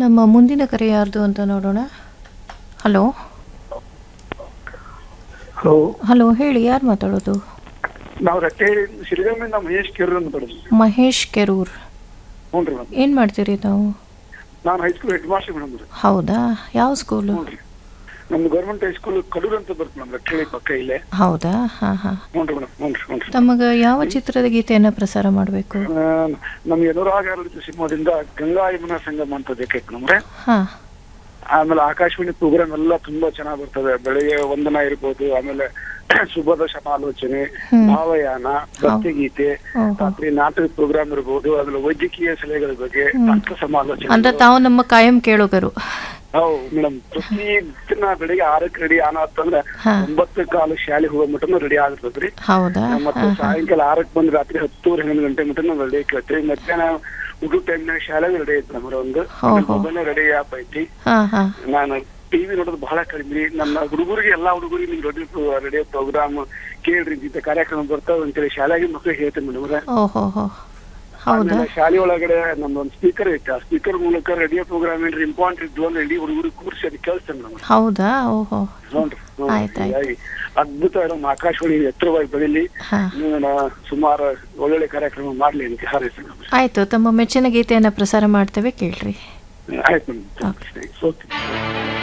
ನಮ್ಮ ಮುಂದಿನ ಕರೆ ಯಾರ್ದು ಅಂತ ನೋಡೋಣ ಹಲೋ ಹಲೋ ಹಲೋ ಹೇಳಿ ಯಾರು ಮಾತಾಡೋದು ನಾವು ರಟ್ಟೆ ಸಿರಿಗಮ್ಮಿಂದ ಮಹೇಶ್ ಕೆರೂರ್ ಅಂತ ಬರೋದು ಮಹೇಶ್ ಕೆರೂರ್ ಹ್ಞೂ ರೀ ಮೇಡಮ್ ಏನು ಮಾಡ್ತೀರಿ ತಾವು ನಾನು ಹೈಸ್ಕೂಲ್ ಹೆಡ್ ಮಾಸ್ಟರ್ ಮೇಡಮ್ ರೀ ಹೌದಾ ಯಾವ ಸ್ಕೂಲು ಹ್ಞೂ ರೀ ನಮ್ದು ಗೌರ್ಮೆಂಟ್ ಹೈಸ್ಕೂಲ್ ಕಡೂರ್ ಅಂತ ಬರುತ್ತೆ ಮೇಡಮ್ ರಟ್ಟೆ ಪಕ್ಕ ಇಲ್ಲೇ ಹೌದಾ ಹಾಂ ಹಾಂ ಹ್ಞೂ ರೀ ಮೇಡಮ್ ಹ್ಞೂ ರೀ ಹ್ಞೂ ರೀ ತಮಗೆ ಯಾವ ಚಿತ್ರದ ಗೀತೆಯನ್ನು ಪ್ರಸಾರ ಮಾಡಬೇಕು ಆ, ನಮ್ಗೆ ಎದುರಾಗ ಸಿನಿಮಾದಿಂದ ಗಂಗಾ ಯಮುನಾ ಸಂಗಮ ಅಂತ ಬೇಕಾಯ್ತು ನಮ್ರೆ ಹಾಂ ಆಮೇಲೆ ಆಕಾಶವಾಣಿ ಪ್ರೋಗ್ರಾಮ್ ಎಲ್ಲ ತುಂಬಾ ಚೆನ್ನಾಗಿ ಬರ್ತದೆ ಬೆಳಿಗ್ಗೆ ವಂದನ ಇರ್ಬೋದು ಆಮೇಲೆ ಶುಭದ ಸಮಾಲೋಚನೆ ಹ್ಮ್. ಭಾವಯಾನ ಭಕ್ತಿಗೀತೆ ಓಹೋ ರಾತ್ರಿ ನಾಟಕ ಪ್ರೋಗ್ರಾಮ್ ಇರ್ಬೋದು ಆಮೇಲೆ ವೈದ್ಯಕೀಯ ಸಲಹೆಗಳ ಬಗ್ಗೆ ಹ್ಮ್. ಡಾಕ್ಟರ್ ಸಮಾಲೋಚನೆ ಅಂದ್ರೆ ತಾವು ನಮ್ಮ ಕಾಯಂ ಕೇಳುಗರು ಹೌದು ಮೇಡಮ್ ಪ್ರತಿ ದಿನ ಬೆಳಿಗ್ಗೆ ಆರಕ್ಕೆ ರೆಡಿ ಆನತ್ತಂದ್ರೆ ಹಾ. ಒಂಬತ್ತು ಕಾಲು ಶಾಲೆ ಹೋಗೋ ಮಟನು ರೆಡಿ ಆಗಿರ್ತದ್ರಿ ಹೌದಾ ಮತ್ತೆ ಹಾಂ ಹಾಂ ಸಾಯಂಕಾಲ ಆರಕ್ಕೆ ಬಂದ್ ರಾತ್ರಿ ಹತ್ತೂವರೆ ಹನ್ನೊಂದು ಗಂಟೆ ಮಟನು ರೆಡಿ ಕೇಳ್ತೀವಿ ಮಧ್ಯಾಹ್ನ ಊಟ ಟೈಮ್ನಾಗ ಶಾಲೆಗೆ ರೆಡಿ ಐತಿ ನಮ್ರ ಒಂದು ಓಹೋ. ಮೊಬೈಲ್ ರೆಡಿ ಆಪ್ ಐತಿ ಹಾಂ ಹಾಂ ನಾನು ಟಿವಿ ನೋಡೋದು ಬಹಳ ಕಡಿಮೆ ರೀ ನನ್ನ ಹುಡುಗರಿಗೆ ಎಲ್ಲಾ ಹುಡುಗರಿಗೆ ನಿಮ್ ರೇಡಿಯೋ ರೇಡಿಯೋ ಪ್ರೋಗ್ರಾಮ್ ಕೇಳ್ರಿ ಇಂಥ ಕಾರ್ಯಕ್ರಮ ಬರ್ತಾವ ಅಂತೇಳಿ ಶಾಲೆಗೆ ಮಕ್ಕಳಿಗೆ ಹೇಳ್ತೀನಿ ಮೇಡಮ್ ಓಹೋ ಹೋ ಹೌದಾ ಆಮೇಲೆ ಶಾಲೆ ಒಳಗಡೆ ನಮ್ದೊಂದು ಸ್ಪೀಕರ್ ಐತೆ ಆ ಸ್ಪೀಕರ್ ಮೂಲಕ ರೇಡಿಯೋ ಪ್ರೋಗ್ರಾಮ್ ಏನ್ರಿ ಇಂಪಾರ್ಟೆಂಟ್ ಇದ್ವು ಅಂದ್ರೆ ಇಡೀ ಹುಡುಗರಿಗೆ ಕೂರಿಸಿ ಅದು ಕೇಳಿಸ್ತೇನೆ ಮೇಡಮ್ ಹೌದಾ ಓಹೋ ನೋಡ್ರಿ ಹ್ಮ್. ಆಯ್ತ್ ಆಯ್ತ್. ಹೀಗಾಗಿ ಅದ್ಭುತ ನಮ್ಮ ಆಕಾಶವಾಣಿ ಎತ್ತರವಾಗಿ ಬೆಳೀಲಿ ಹಾಂ ನೀವು ನಾ- ಸುಮಾರು ಒಳ್ಳೊಳ್ಳೆ ಕಾರ್ಯಕ್ರಮ ಮಾಡ್ಲಿ ಅಂತ ಹಾರೈಸಿ ಆಯಿತು ತಮ್ಮ ಮೆಚ್ಚಿನ ಗೀತೆಯನ್ನು ಪ್ರಸಾರ ಮಾಡ್ತೇವೆ ಕೇಳ್ರಿ ಆಯ್ತು ಮೇಡಮ್ ಓಕೆ